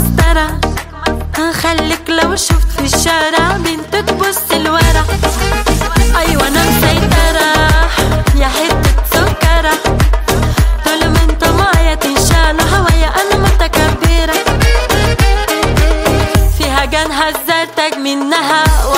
مسطرة هخليك لو شفت في الشارع بنت تبص الورا ايوه انا مسيطرة يا حتة سكرة طول ما انت معايا تنشال هوايا انا متكبرة فيها جان هزرتك منها